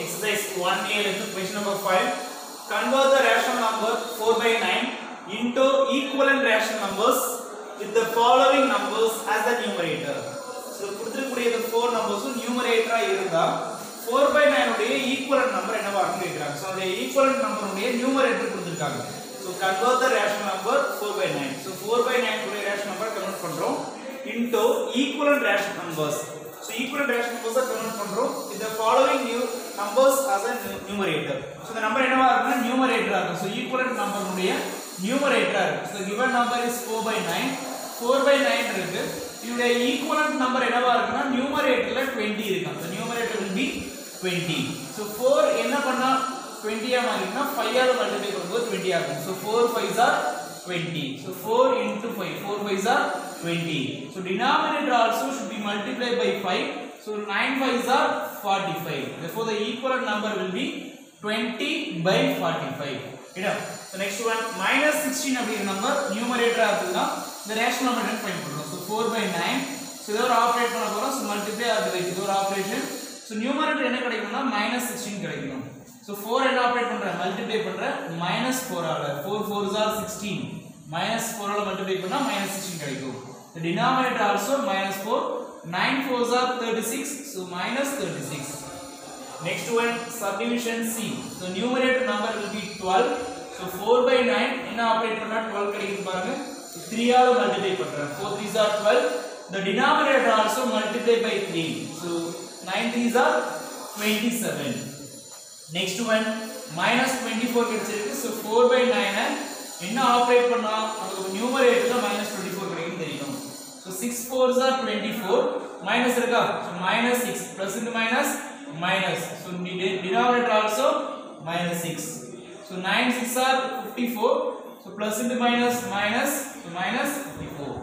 exercise 1a இருந்து question number 5 convert the rational number 4 by 9 into equivalent rational numbers with the following numbers as the numerator so கொடுத்திருக்கக்கூடிய இந்த 4 நம்பர்ஸும் நியூமரேட்டரா இருந்தா 4 by 9 உடைய equivalent number என்னவா இருக்குன்னு கேக்குறாங்க சோ அந்த ஈக்குவலன்ட் நம்பர் உடைய நியூமரேட்டர் கொடுத்திருக்காங்க so convert the rational number 4 by 9 so 4 by 9 உடைய rational number கன்வெர்ட் பண்றோம் into equivalent rational numbers so equivalent rational numbers convert பண்றோம் இந்த following new numbers as a nu- numerator so இந்த number என்னவா இருக்குன்னா நியூமரேட்டரா இருக்கும் so equivalent number உடைய நியூமரேட்டரா இருக்கு so given number is 4 by 9 4 by 9 இருக்கு இதோட ஈக்குவலன்ட் நம்பர் என்னவா இருக்குன்னா நியூமரேட்டர்ல 20 இருக்கு the numerator will be 20 so 4 என்ன பண்ணா 20 ஆ மாறினா 5 ஆல மல்டிப்ளை பண்ணும்போது 20 ஆகும் so 4 5s are 20 so 4 into 5 4 5s are 20 so denominator also should be multiplied by 5 so 9 5s are 45 therefore the equivalent number will be 20 by 45 இடம் so next one minus 16 அப்படிங்கிற number நியூமரேட்டரா இருக்குதுன்னா இந்த ரேஷனல் நம்பர் என்ன find பண்றோம் so 4 by 9 so இதை ஒரு operate பண்ண போறோம் so multiply or divide இது ஒரு ஆபரேஷன் so நியூமரேட்டர் என்ன கிடைக்கும்னா minus 16 கிடைக்கும் so 4 என்ன ஆபரேட் பண்ற மல்டிப்ளை பண்ற minus 4 ஆல 4 4s are 16 minus 4 ஆல மல்டிப்ளை பண்ணா minus 16 கிடைக்கும் the denominator also minus 4 9 4s are 36 so minus 36 Next one, subdivision C. So numerator number will be 12. So 4 by 9 என்ன ஆபரேட் பண்ணா 12 கிடைக்குது பாருங்க 3 ஆல மல்டிப்ளை பண்றேன் 4 3s are 12. The denominator also multiply by 3. So 9 3s are 27. Next one, minus 24 கிடைச்சிருக்கு. So 4 by 9 என்ன operate பண்ணா நமக்கு நியூமரேட்டர்ல minus 24 கிடைக்கும் தெரியும். So 6 4s are 24. Minus இருக்கா? So minus 6 plus into minus minus. So de- denominator also minus 6. So 9 6 are 54. So plus into minus minus. So minus 54.